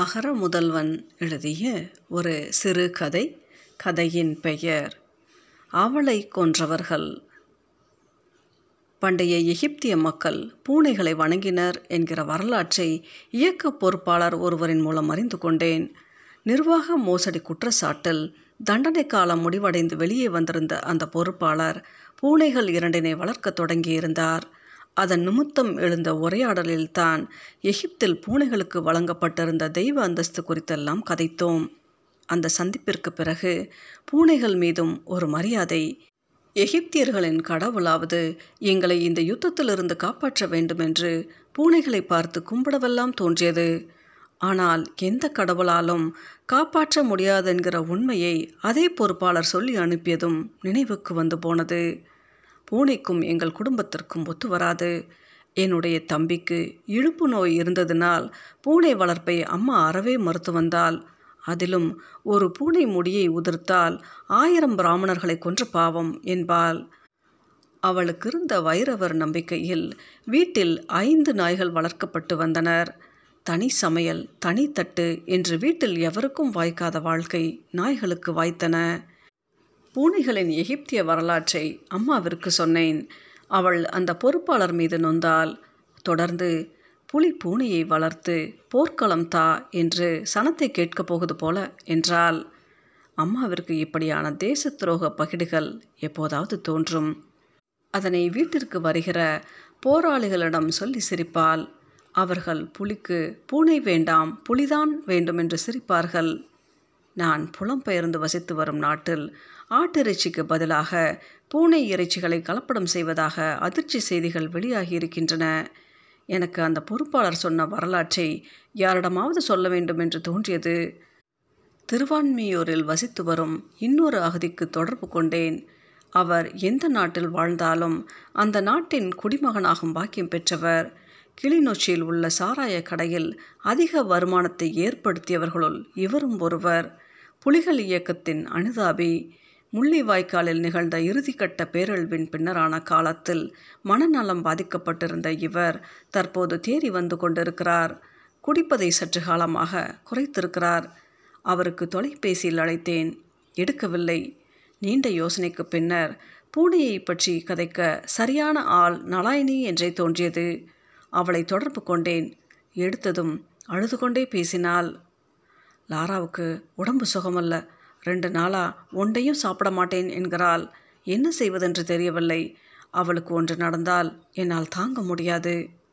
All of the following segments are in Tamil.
அகர முதல்வன் எழுதிய ஒரு சிறுகதை கதையின் பெயர் அவளை கொன்றவர்கள் பண்டைய எகிப்திய மக்கள் பூனைகளை வணங்கினர் என்கிற வரலாற்றை இயக்க பொறுப்பாளர் ஒருவரின் மூலம் அறிந்து கொண்டேன் நிர்வாக மோசடி குற்றச்சாட்டில் தண்டனை காலம் முடிவடைந்து வெளியே வந்திருந்த அந்த பொறுப்பாளர் பூனைகள் இரண்டினை வளர்க்கத் தொடங்கியிருந்தார் அதன் நிமித்தம் எழுந்த உரையாடலில் தான் எகிப்தில் பூனைகளுக்கு வழங்கப்பட்டிருந்த தெய்வ அந்தஸ்து குறித்தெல்லாம் கதைத்தோம் அந்த சந்திப்பிற்கு பிறகு பூனைகள் மீதும் ஒரு மரியாதை எகிப்தியர்களின் கடவுளாவது எங்களை இந்த யுத்தத்திலிருந்து காப்பாற்ற வேண்டுமென்று பூனைகளை பார்த்து கும்பிடவெல்லாம் தோன்றியது ஆனால் எந்த கடவுளாலும் காப்பாற்ற முடியாதென்கிற உண்மையை அதே பொறுப்பாளர் சொல்லி அனுப்பியதும் நினைவுக்கு வந்து போனது பூனைக்கும் எங்கள் குடும்பத்திற்கும் ஒத்து வராது என்னுடைய தம்பிக்கு இழுப்பு நோய் இருந்ததினால் பூனை வளர்ப்பை அம்மா அறவே மறுத்து வந்தால் அதிலும் ஒரு பூனை முடியை உதிர்த்தால் ஆயிரம் பிராமணர்களை கொன்ற பாவம் என்பாள் அவளுக்கு இருந்த வைரவர் நம்பிக்கையில் வீட்டில் ஐந்து நாய்கள் வளர்க்கப்பட்டு வந்தனர் தனி சமையல் தனி தட்டு என்று வீட்டில் எவருக்கும் வாய்க்காத வாழ்க்கை நாய்களுக்கு வாய்த்தன பூனைகளின் எகிப்திய வரலாற்றை அம்மாவிற்கு சொன்னேன் அவள் அந்த பொறுப்பாளர் மீது நொந்தால் தொடர்ந்து புலி பூனையை வளர்த்து போர்க்களம் தா என்று சனத்தை கேட்கப் போகுது போல என்றால் அம்மாவிற்கு இப்படியான தேச துரோக பகிடுகள் எப்போதாவது தோன்றும் அதனை வீட்டிற்கு வருகிற போராளிகளிடம் சொல்லி சிரிப்பால் அவர்கள் புலிக்கு பூனை வேண்டாம் புலிதான் வேண்டும் என்று சிரிப்பார்கள் நான் புலம்பெயர்ந்து வசித்து வரும் நாட்டில் ஆட்டிறைச்சிக்கு பதிலாக பூனை இறைச்சிகளை கலப்படம் செய்வதாக அதிர்ச்சி செய்திகள் வெளியாகி இருக்கின்றன எனக்கு அந்த பொறுப்பாளர் சொன்ன வரலாற்றை யாரிடமாவது சொல்ல வேண்டும் என்று தோன்றியது திருவான்மியூரில் வசித்து வரும் இன்னொரு அகதிக்கு தொடர்பு கொண்டேன் அவர் எந்த நாட்டில் வாழ்ந்தாலும் அந்த நாட்டின் குடிமகனாகும் பாக்கியம் பெற்றவர் கிளிநொச்சியில் உள்ள சாராய கடையில் அதிக வருமானத்தை ஏற்படுத்தியவர்களுள் இவரும் ஒருவர் புலிகள் இயக்கத்தின் அனுதாபி முள்ளிவாய்க்காலில் நிகழ்ந்த இறுதிக்கட்ட பேரழிவின் பின்னரான காலத்தில் மனநலம் பாதிக்கப்பட்டிருந்த இவர் தற்போது தேறி வந்து கொண்டிருக்கிறார் குடிப்பதை சற்று காலமாக குறைத்திருக்கிறார் அவருக்கு தொலைபேசியில் அழைத்தேன் எடுக்கவில்லை நீண்ட யோசனைக்கு பின்னர் பூனையை பற்றி கதைக்க சரியான ஆள் நலாயினி என்றே தோன்றியது அவளை தொடர்பு கொண்டேன் எடுத்ததும் அழுது கொண்டே பேசினாள் லாராவுக்கு உடம்பு சுகமல்ல ரெண்டு நாளாக ஒன்றையும் சாப்பிட மாட்டேன் என்கிறாள் என்ன செய்வதென்று தெரியவில்லை அவளுக்கு ஒன்று நடந்தால் என்னால் தாங்க முடியாது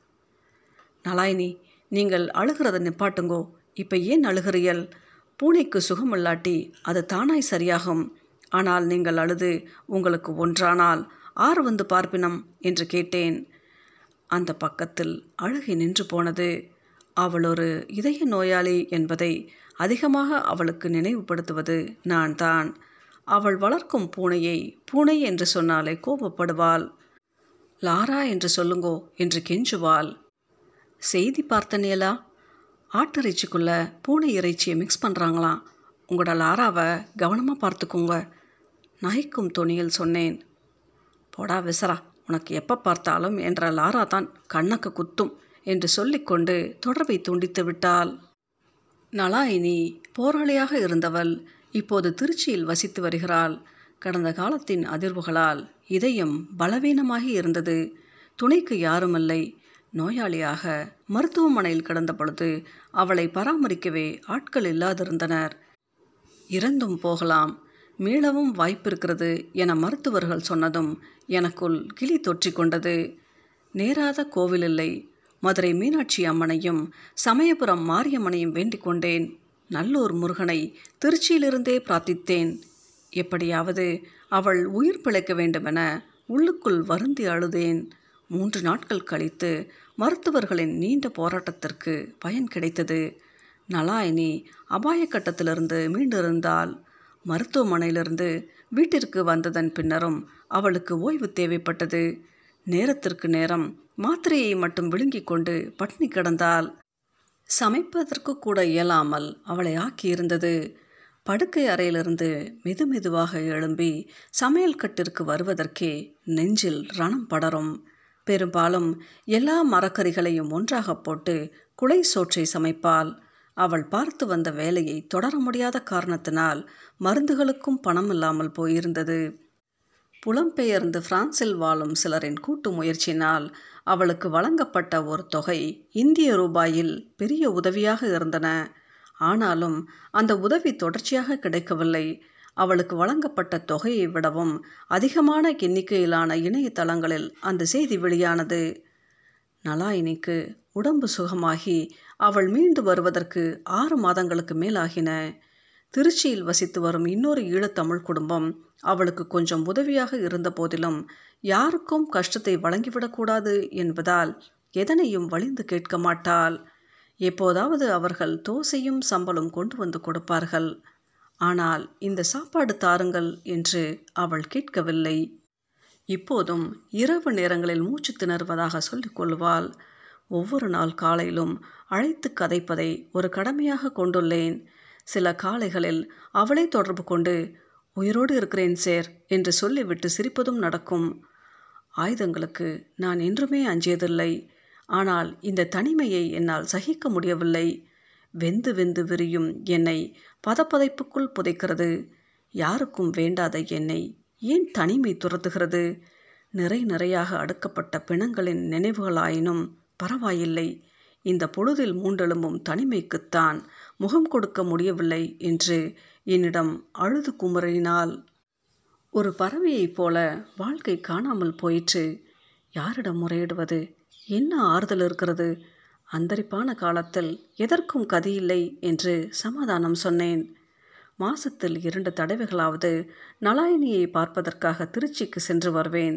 நலாயினி நீங்கள் அழுகிறத நிப்பாட்டுங்கோ இப்போ ஏன் அழுகிறீர்கள் பூனைக்கு சுகமில்லாட்டி அது தானாய் சரியாகும் ஆனால் நீங்கள் அழுது உங்களுக்கு ஒன்றானால் ஆறு வந்து பார்ப்பினம் என்று கேட்டேன் அந்த பக்கத்தில் அழுகை நின்று போனது அவள் ஒரு இதய நோயாளி என்பதை அதிகமாக அவளுக்கு நினைவுபடுத்துவது நான் தான் அவள் வளர்க்கும் பூனையை பூனை என்று சொன்னாலே கோபப்படுவாள் லாரா என்று சொல்லுங்கோ என்று கெஞ்சுவாள் செய்தி பார்த்தனியலா ஆட்டிறைச்சிக்குள்ள பூனை இறைச்சியை மிக்ஸ் பண்ணுறாங்களாம் உங்களோட லாராவை கவனமாக பார்த்துக்கோங்க நகைக்கும் துணியில் சொன்னேன் போடா விசரா உனக்கு எப்போ பார்த்தாலும் என்ற லாரா தான் கண்ணக்கு குத்தும் என்று சொல்லிக்கொண்டு தொடர்பை துண்டித்து விட்டாள் நலாயினி போராளியாக இருந்தவள் இப்போது திருச்சியில் வசித்து வருகிறாள் கடந்த காலத்தின் அதிர்வுகளால் இதயம் பலவீனமாகி இருந்தது துணைக்கு யாருமில்லை நோயாளியாக மருத்துவமனையில் கிடந்த பொழுது அவளை பராமரிக்கவே ஆட்கள் இல்லாதிருந்தனர் இறந்தும் போகலாம் மீளவும் வாய்ப்பிருக்கிறது என மருத்துவர்கள் சொன்னதும் எனக்குள் கிளி தொற்றிக்கொண்டது நேராத கோவில் இல்லை மதுரை மீனாட்சி அம்மனையும் சமயபுரம் மாரியம்மனையும் வேண்டிக் கொண்டேன் நல்லூர் முருகனை திருச்சியிலிருந்தே பிரார்த்தித்தேன் எப்படியாவது அவள் உயிர் பிழைக்க வேண்டுமென உள்ளுக்குள் வருந்தி அழுதேன் மூன்று நாட்கள் கழித்து மருத்துவர்களின் நீண்ட போராட்டத்திற்கு பயன் கிடைத்தது நலாயினி அபாய கட்டத்திலிருந்து மீண்டிருந்தால் மருத்துவமனையிலிருந்து வீட்டிற்கு வந்ததன் பின்னரும் அவளுக்கு ஓய்வு தேவைப்பட்டது நேரத்திற்கு நேரம் மாத்திரையை மட்டும் விழுங்கிக் கொண்டு பட்னி கிடந்தால் சமைப்பதற்கு கூட இயலாமல் அவளை ஆக்கியிருந்தது படுக்கை அறையிலிருந்து மெது மெதுவாக எழும்பி சமையல் கட்டிற்கு வருவதற்கே நெஞ்சில் ரணம் படரும் பெரும்பாலும் எல்லா மரக்கறிகளையும் ஒன்றாக போட்டு குலை சோற்றை சமைப்பாள் அவள் பார்த்து வந்த வேலையை தொடர முடியாத காரணத்தினால் மருந்துகளுக்கும் பணம் இல்லாமல் போயிருந்தது புலம்பெயர்ந்து பிரான்சில் வாழும் சிலரின் கூட்டு முயற்சியினால் அவளுக்கு வழங்கப்பட்ட ஒரு தொகை இந்திய ரூபாயில் பெரிய உதவியாக இருந்தன ஆனாலும் அந்த உதவி தொடர்ச்சியாக கிடைக்கவில்லை அவளுக்கு வழங்கப்பட்ட தொகையை விடவும் அதிகமான எண்ணிக்கையிலான இணையதளங்களில் அந்த செய்தி வெளியானது நலாயினிக்கு உடம்பு சுகமாகி அவள் மீண்டு வருவதற்கு ஆறு மாதங்களுக்கு மேலாகின திருச்சியில் வசித்து வரும் இன்னொரு ஈழத்தமிழ் குடும்பம் அவளுக்கு கொஞ்சம் உதவியாக இருந்த போதிலும் யாருக்கும் கஷ்டத்தை வழங்கிவிடக்கூடாது என்பதால் எதனையும் வலிந்து கேட்க மாட்டாள் எப்போதாவது அவர்கள் தோசையும் சம்பளம் கொண்டு வந்து கொடுப்பார்கள் ஆனால் இந்த சாப்பாடு தாருங்கள் என்று அவள் கேட்கவில்லை இப்போதும் இரவு நேரங்களில் மூச்சு திணறுவதாக சொல்லிக் கொள்வாள் ஒவ்வொரு நாள் காலையிலும் அழைத்து கதைப்பதை ஒரு கடமையாக கொண்டுள்ளேன் சில காலைகளில் அவளை தொடர்பு கொண்டு உயிரோடு இருக்கிறேன் சேர் என்று சொல்லிவிட்டு சிரிப்பதும் நடக்கும் ஆயுதங்களுக்கு நான் என்றுமே அஞ்சியதில்லை ஆனால் இந்த தனிமையை என்னால் சகிக்க முடியவில்லை வெந்து வெந்து விரியும் என்னை பதப்பதைப்புக்குள் புதைக்கிறது யாருக்கும் வேண்டாத என்னை ஏன் தனிமை துரத்துகிறது நிறை நிறையாக அடுக்கப்பட்ட பிணங்களின் நினைவுகளாயினும் பரவாயில்லை இந்த பொழுதில் மூண்டெலும்பும் தனிமைக்குத்தான் முகம் கொடுக்க முடியவில்லை என்று என்னிடம் அழுது குமரினாள் ஒரு பறவையைப் போல வாழ்க்கை காணாமல் போயிற்று யாரிடம் முறையிடுவது என்ன ஆறுதல் இருக்கிறது அந்தரிப்பான காலத்தில் எதற்கும் கதியில்லை என்று சமாதானம் சொன்னேன் மாசத்தில் இரண்டு தடவைகளாவது நலாயினியை பார்ப்பதற்காக திருச்சிக்கு சென்று வருவேன்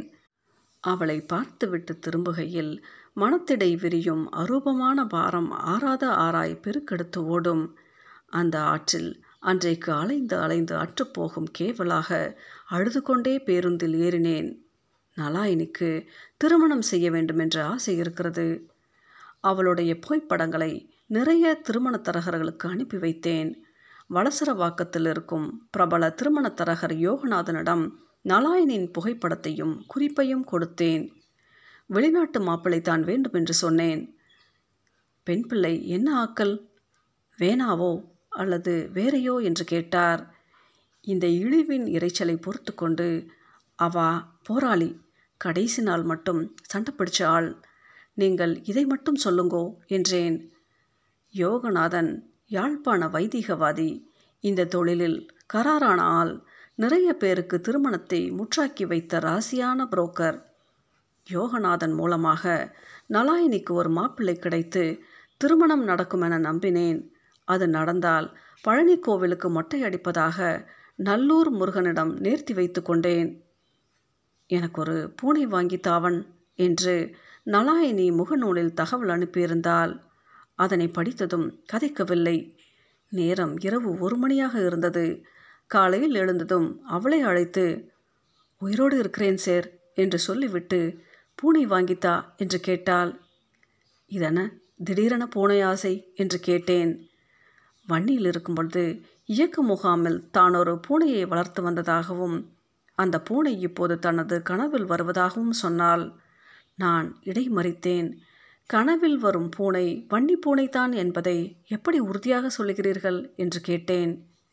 அவளை பார்த்துவிட்டு திரும்புகையில் மனத்திடை விரியும் அரூபமான பாரம் ஆறாத ஆராய் பெருக்கெடுத்து ஓடும் அந்த ஆற்றில் அன்றைக்கு அலைந்து அலைந்து அற்றுப்போகும் கேவலாக அழுது கொண்டே பேருந்தில் ஏறினேன் நலாயினிக்கு திருமணம் செய்ய வேண்டும் என்ற ஆசை இருக்கிறது அவளுடைய புகைப்படங்களை நிறைய திருமண தரகர்களுக்கு அனுப்பி வைத்தேன் வளசரவாக்கத்தில் இருக்கும் பிரபல திருமண தரகர் யோகநாதனிடம் நலாயனின் புகைப்படத்தையும் குறிப்பையும் கொடுத்தேன் வெளிநாட்டு மாப்பிள்ளை தான் வேண்டும் என்று சொன்னேன் பெண் பிள்ளை என்ன ஆக்கல் வேணாவோ அல்லது வேறையோ என்று கேட்டார் இந்த இழிவின் இறைச்சலை பொறுத்து கொண்டு அவா போராளி கடைசி நாள் மட்டும் சண்டை பிடிச்ச ஆள் நீங்கள் இதை மட்டும் சொல்லுங்கோ என்றேன் யோகநாதன் யாழ்ப்பாண வைதிகவாதி இந்த தொழிலில் கராரான ஆள் நிறைய பேருக்கு திருமணத்தை முற்றாக்கி வைத்த ராசியான புரோக்கர் யோகநாதன் மூலமாக நலாயினிக்கு ஒரு மாப்பிள்ளை கிடைத்து திருமணம் நடக்கும் என நம்பினேன் அது நடந்தால் பழனி கோவிலுக்கு மொட்டை அடிப்பதாக நல்லூர் முருகனிடம் நேர்த்தி வைத்து கொண்டேன் எனக்கு ஒரு பூனை வாங்கி தாவன் என்று நலாயினி முகநூலில் தகவல் அனுப்பியிருந்தால் அதனை படித்ததும் கதைக்கவில்லை நேரம் இரவு ஒரு மணியாக இருந்தது காலையில் எழுந்ததும் அவளை அழைத்து உயிரோடு இருக்கிறேன் சேர் என்று சொல்லிவிட்டு பூனை வாங்கித்தா என்று கேட்டாள் இதென திடீரென பூனை ஆசை என்று கேட்டேன் வன்னியில் இருக்கும் பொழுது இயக்க முகாமில் தான் ஒரு பூனையை வளர்த்து வந்ததாகவும் அந்த பூனை இப்போது தனது கனவில் வருவதாகவும் சொன்னால் நான் இடைமறித்தேன் கனவில் வரும் பூனை வன்னி பூனைதான் என்பதை எப்படி உறுதியாக சொல்லுகிறீர்கள் என்று கேட்டேன்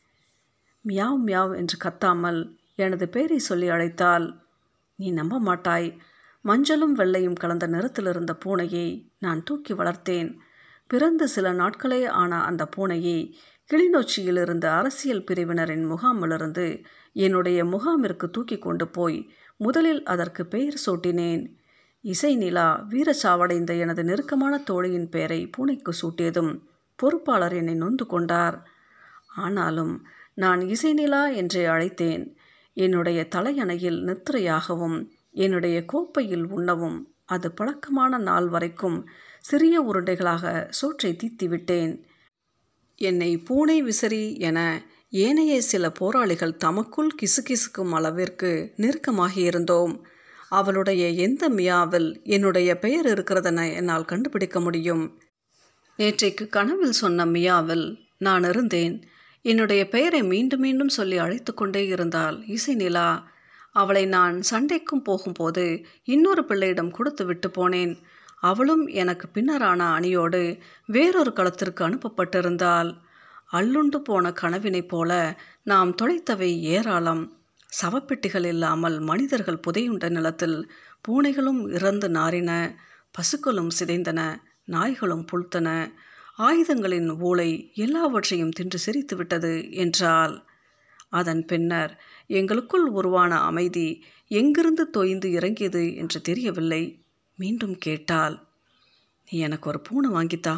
மியாவ் மியாவ் என்று கத்தாமல் எனது பேரை சொல்லி அழைத்தாள் நீ நம்ப மாட்டாய் மஞ்சளும் வெள்ளையும் கலந்த நிறத்தில் இருந்த பூனையை நான் தூக்கி வளர்த்தேன் பிறந்து சில நாட்களே ஆன அந்த பூனையை கிளிநொச்சியில் இருந்த அரசியல் பிரிவினரின் முகாமிலிருந்து என்னுடைய முகாமிற்கு தூக்கி கொண்டு போய் முதலில் அதற்கு பெயர் சூட்டினேன் இசை நிலா வீரச்சாவடைந்த எனது நெருக்கமான தோழியின் பெயரை பூனைக்கு சூட்டியதும் பொறுப்பாளர் என்னை நொந்து கொண்டார் ஆனாலும் நான் இசைநிலா என்றே அழைத்தேன் என்னுடைய தலையணையில் நித்திரையாகவும் என்னுடைய கோப்பையில் உண்ணவும் அது பழக்கமான நாள் வரைக்கும் சிறிய உருண்டைகளாக சோற்றை தீத்திவிட்டேன் என்னை பூனை விசிறி என ஏனைய சில போராளிகள் தமக்குள் கிசுகிசுக்கும் அளவிற்கு நெருக்கமாகி இருந்தோம் அவளுடைய எந்த மியாவில் என்னுடைய பெயர் இருக்கிறதென என்னால் கண்டுபிடிக்க முடியும் நேற்றைக்கு கனவில் சொன்ன மியாவில் நான் இருந்தேன் என்னுடைய பெயரை மீண்டும் மீண்டும் சொல்லி அழைத்து கொண்டே இருந்தால் இசை நிலா அவளை நான் சண்டைக்கும் போகும்போது இன்னொரு பிள்ளையிடம் கொடுத்து விட்டு போனேன் அவளும் எனக்கு பின்னரான அணியோடு வேறொரு களத்திற்கு அனுப்பப்பட்டிருந்தாள் அள்ளுண்டு போன கனவினைப் போல நாம் தொலைத்தவை ஏராளம் சவப்பெட்டிகள் இல்லாமல் மனிதர்கள் புதையுண்ட நிலத்தில் பூனைகளும் இறந்து நாறின பசுக்களும் சிதைந்தன நாய்களும் புல்த்தன ஆயுதங்களின் ஊளை எல்லாவற்றையும் தின்று சிரித்து விட்டது என்றால் அதன் பின்னர் எங்களுக்குள் உருவான அமைதி எங்கிருந்து தொய்ந்து இறங்கியது என்று தெரியவில்லை மீண்டும் கேட்டால் நீ எனக்கு ஒரு பூனை வாங்கித்தா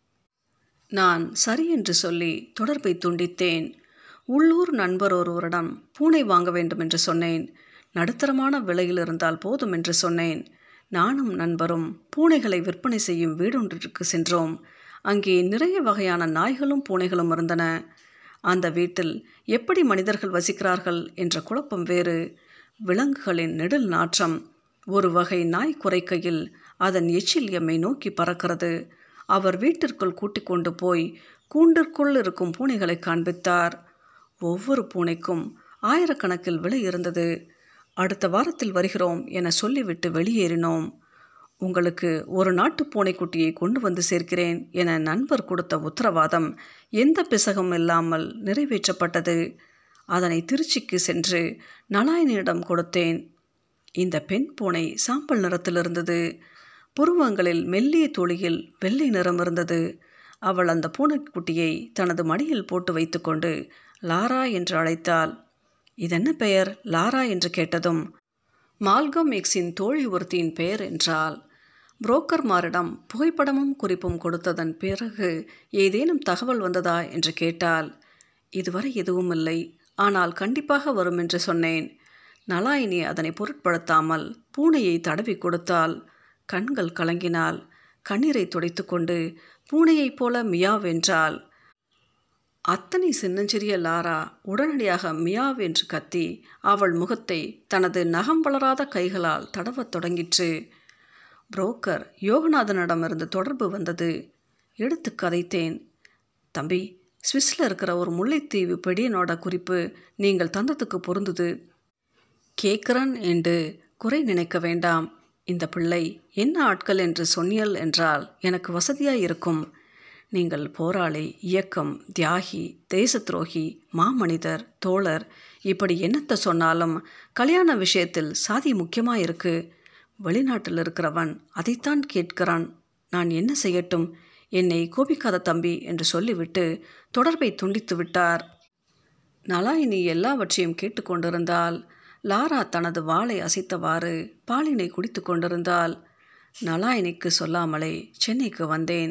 நான் சரி என்று சொல்லி தொடர்பை துண்டித்தேன் உள்ளூர் நண்பர் ஒருவரிடம் பூனை வாங்க வேண்டும் என்று சொன்னேன் நடுத்தரமான விலையில் இருந்தால் போதும் என்று சொன்னேன் நானும் நண்பரும் பூனைகளை விற்பனை செய்யும் வீடொன்றிற்கு சென்றோம் அங்கே நிறைய வகையான நாய்களும் பூனைகளும் இருந்தன அந்த வீட்டில் எப்படி மனிதர்கள் வசிக்கிறார்கள் என்ற குழப்பம் வேறு விலங்குகளின் நெடில் நாற்றம் ஒரு வகை நாய் குறைக்கையில் அதன் எச்சில் எம்மை நோக்கி பறக்கிறது அவர் வீட்டிற்குள் கூட்டிக் கொண்டு போய் கூண்டிற்குள் இருக்கும் பூனைகளை காண்பித்தார் ஒவ்வொரு பூனைக்கும் ஆயிரக்கணக்கில் விலை இருந்தது அடுத்த வாரத்தில் வருகிறோம் என சொல்லிவிட்டு வெளியேறினோம் உங்களுக்கு ஒரு நாட்டு பூனைக்குட்டியை கொண்டு வந்து சேர்க்கிறேன் என நண்பர் கொடுத்த உத்தரவாதம் எந்த பிசகும் இல்லாமல் நிறைவேற்றப்பட்டது அதனை திருச்சிக்கு சென்று நலாயனியிடம் கொடுத்தேன் இந்த பெண் பூனை சாம்பல் நிறத்தில் இருந்தது புருவங்களில் மெல்லிய தொழியில் வெள்ளை நிறம் இருந்தது அவள் அந்த பூனைக்குட்டியை தனது மடியில் போட்டு வைத்துக்கொண்டு லாரா என்று அழைத்தாள் இதென்ன பெயர் லாரா என்று கேட்டதும் மால்கம் எக்ஸின் தோழி ஒருத்தியின் பெயர் என்றால் புரோக்கர்மாரிடம் புகைப்படமும் குறிப்பும் கொடுத்ததன் பிறகு ஏதேனும் தகவல் வந்ததா என்று கேட்டால் இதுவரை எதுவும் இல்லை ஆனால் கண்டிப்பாக வரும் என்று சொன்னேன் நலாயினி அதனை பொருட்படுத்தாமல் பூனையை தடவி கொடுத்தால் கண்கள் கலங்கினால் கண்ணீரை துடைத்துக்கொண்டு பூனையைப் போல மியாவென்றால் அத்தனை சின்னஞ்சிறிய லாரா உடனடியாக மியாவ் என்று கத்தி அவள் முகத்தை தனது நகம் வளராத கைகளால் தடவத் தொடங்கிற்று புரோக்கர் யோகநாதனிடமிருந்து தொடர்பு வந்தது எடுத்து கதைத்தேன் தம்பி சுவிஸில் இருக்கிற ஒரு முல்லைத்தீவு பெடியனோட குறிப்பு நீங்கள் தந்ததுக்கு பொருந்துது கேட்குறன் என்று குறை நினைக்க வேண்டாம் இந்த பிள்ளை என்ன ஆட்கள் என்று சொன்னியல் என்றால் எனக்கு வசதியாக இருக்கும் நீங்கள் போராளி இயக்கம் தியாகி தேச துரோகி மாமனிதர் தோழர் இப்படி என்னத்தை சொன்னாலும் கல்யாண விஷயத்தில் சாதி முக்கியமாக இருக்கு வெளிநாட்டில் இருக்கிறவன் அதைத்தான் கேட்கிறான் நான் என்ன செய்யட்டும் என்னை கோபிக்காத தம்பி என்று சொல்லிவிட்டு தொடர்பை துண்டித்து விட்டார் நலாயினி எல்லாவற்றையும் கேட்டுக்கொண்டிருந்தால் லாரா தனது வாளை அசைத்தவாறு பாலினை குடித்து கொண்டிருந்தாள் நலாயினிக்கு சொல்லாமலே சென்னைக்கு வந்தேன்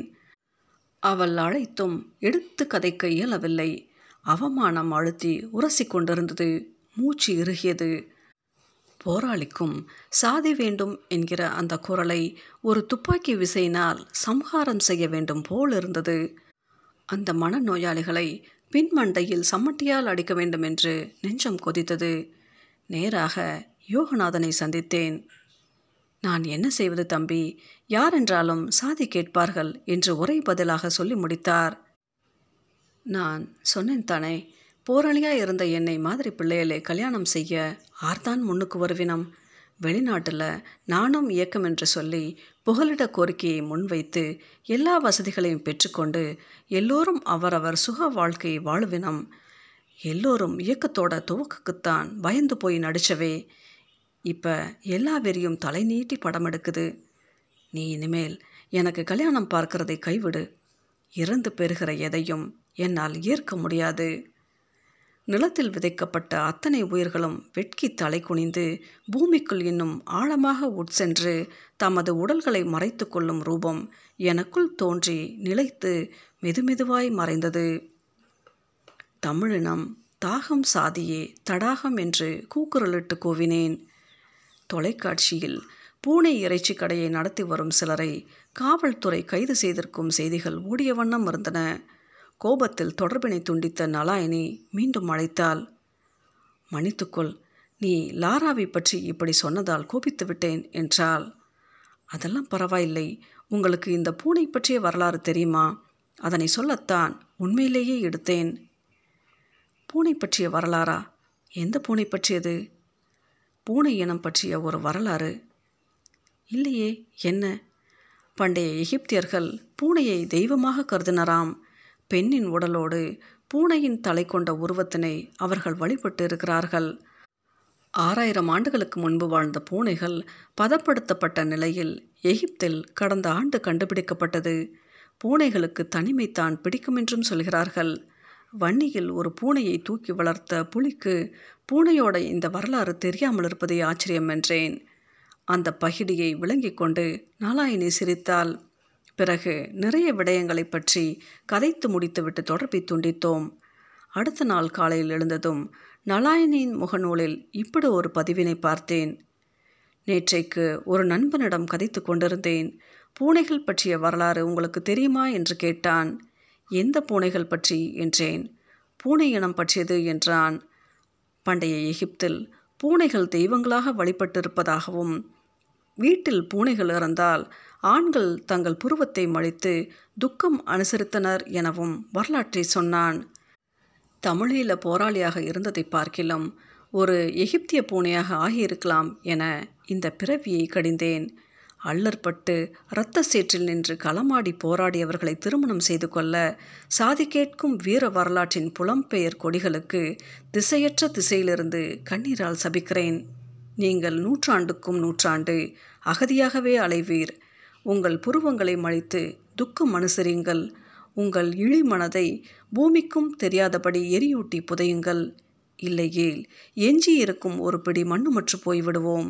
அவள் அழைத்தும் எடுத்து கதைக்க இயலவில்லை அவமானம் அழுத்தி உரசி கொண்டிருந்தது மூச்சு இறுகியது போராளிக்கும் சாதி வேண்டும் என்கிற அந்த குரலை ஒரு துப்பாக்கி விசையினால் சம்ஹாரம் செய்ய வேண்டும் போல் இருந்தது அந்த மனநோயாளிகளை பின்மண்டையில் சம்மட்டியால் அடிக்க வேண்டும் என்று நெஞ்சம் கொதித்தது நேராக யோகநாதனை சந்தித்தேன் நான் என்ன செய்வது தம்பி யாரென்றாலும் சாதி கேட்பார்கள் என்று ஒரே பதிலாக சொல்லி முடித்தார் நான் சொன்னேன் தானே போராளியாக இருந்த என்னை மாதிரி பிள்ளைகளை கல்யாணம் செய்ய ஆர்தான் முன்னுக்கு வருவினம் வெளிநாட்டில் நானும் இயக்கம் என்று சொல்லி புகலிட கோரிக்கையை முன்வைத்து எல்லா வசதிகளையும் பெற்றுக்கொண்டு எல்லோரும் அவரவர் சுக வாழ்க்கையை வாழுவினம் எல்லோரும் இயக்கத்தோட துவக்குக்குத்தான் பயந்து போய் நடிச்சவே இப்போ எல்லா வெறியும் தலை நீட்டி படம் எடுக்குது நீ இனிமேல் எனக்கு கல்யாணம் பார்க்கிறதை கைவிடு இறந்து பெறுகிற எதையும் என்னால் ஏற்க முடியாது நிலத்தில் விதைக்கப்பட்ட அத்தனை உயிர்களும் வெட்கி தலை குனிந்து பூமிக்குள் இன்னும் ஆழமாக உட்சென்று தமது உடல்களை மறைத்து கொள்ளும் ரூபம் எனக்குள் தோன்றி நிலைத்து மெதுமெதுவாய் மறைந்தது தமிழினம் தாகம் சாதியே தடாகம் என்று கூக்குரலிட்டு கூவினேன் தொலைக்காட்சியில் பூனை இறைச்சி கடையை நடத்தி வரும் சிலரை காவல்துறை கைது செய்திருக்கும் செய்திகள் ஓடிய வண்ணம் இருந்தன கோபத்தில் தொடர்பினை துண்டித்த நலாயினி மீண்டும் அழைத்தாள் மன்னித்துக்கொள் நீ லாராவை பற்றி இப்படி சொன்னதால் கோபித்து விட்டேன் என்றாள் அதெல்லாம் பரவாயில்லை உங்களுக்கு இந்த பூனை பற்றிய வரலாறு தெரியுமா அதனை சொல்லத்தான் உண்மையிலேயே எடுத்தேன் பூனை பற்றிய வரலாறா எந்த பூனை பற்றியது பூனை இனம் பற்றிய ஒரு வரலாறு இல்லையே என்ன பண்டைய எகிப்தியர்கள் பூனையை தெய்வமாக கருதினராம் பெண்ணின் உடலோடு பூனையின் தலை கொண்ட உருவத்தினை அவர்கள் வழிபட்டு இருக்கிறார்கள் ஆறாயிரம் ஆண்டுகளுக்கு முன்பு வாழ்ந்த பூனைகள் பதப்படுத்தப்பட்ட நிலையில் எகிப்தில் கடந்த ஆண்டு கண்டுபிடிக்கப்பட்டது பூனைகளுக்கு தனிமைத்தான் பிடிக்கும் என்றும் சொல்கிறார்கள் வன்னியில் ஒரு பூனையை தூக்கி வளர்த்த புலிக்கு பூனையோட இந்த வரலாறு தெரியாமல் இருப்பதே ஆச்சரியம் என்றேன் அந்த பகிடியை விளங்கி கொண்டு நாலாயினி சிரித்தால் பிறகு நிறைய விடயங்களை பற்றி கதைத்து முடித்துவிட்டு தொடர்பை துண்டித்தோம் அடுத்த நாள் காலையில் எழுந்ததும் நலாயனின் முகநூலில் இப்படி ஒரு பதிவினை பார்த்தேன் நேற்றைக்கு ஒரு நண்பனிடம் கதைத்து கொண்டிருந்தேன் பூனைகள் பற்றிய வரலாறு உங்களுக்கு தெரியுமா என்று கேட்டான் எந்த பூனைகள் பற்றி என்றேன் பூனை இனம் பற்றியது என்றான் பண்டைய எகிப்தில் பூனைகள் தெய்வங்களாக வழிபட்டிருப்பதாகவும் வீட்டில் பூனைகள் இறந்தால் ஆண்கள் தங்கள் புருவத்தை மழித்து துக்கம் அனுசரித்தனர் எனவும் வரலாற்றை சொன்னான் தமிழீழ போராளியாக இருந்ததை பார்க்கிலும் ஒரு எகிப்திய பூனையாக ஆகியிருக்கலாம் என இந்த பிறவியை கடிந்தேன் அல்லற்பட்டு இரத்த சேற்றில் நின்று களமாடி போராடியவர்களை திருமணம் செய்து கொள்ள சாதி கேட்கும் வீர வரலாற்றின் புலம்பெயர் கொடிகளுக்கு திசையற்ற திசையிலிருந்து கண்ணீரால் சபிக்கிறேன் நீங்கள் நூற்றாண்டுக்கும் நூற்றாண்டு அகதியாகவே அலைவீர் உங்கள் புருவங்களை மழித்து துக்கம் அனுசரியுங்கள் உங்கள் இழி மனதை பூமிக்கும் தெரியாதபடி எரியூட்டி புதையுங்கள் இல்லையேல் எஞ்சி இருக்கும் ஒரு பிடி மண்ணுமற்று போய்விடுவோம்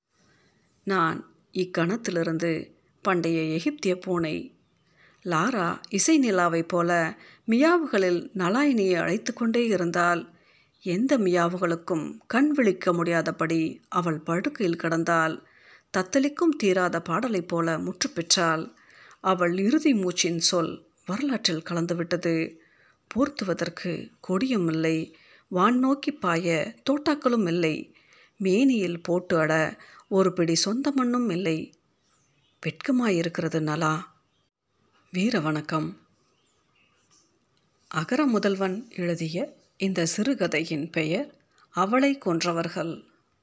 நான் இக்கணத்திலிருந்து பண்டைய எகிப்திய பூனை லாரா இசை நிலாவைப் போல மியாவுகளில் நலாயினியை அழைத்து கொண்டே இருந்தால் எந்த மியாவுகளுக்கும் கண் விழிக்க முடியாதபடி அவள் படுக்கையில் கிடந்தால் தத்தளிக்கும் தீராத பாடலைப் போல முற்று பெற்றாள் அவள் இறுதி மூச்சின் சொல் வரலாற்றில் கலந்துவிட்டது போர்த்துவதற்கு கொடியும் இல்லை வான் நோக்கி பாய தோட்டாக்களும் இல்லை மேனியில் போட்டு அட ஒரு பிடி சொந்த மண்ணும் இல்லை வெட்கமாயிருக்கிறது நலா வீர வணக்கம் அகர முதல்வன் எழுதிய இந்த சிறுகதையின் பெயர் அவளை கொன்றவர்கள்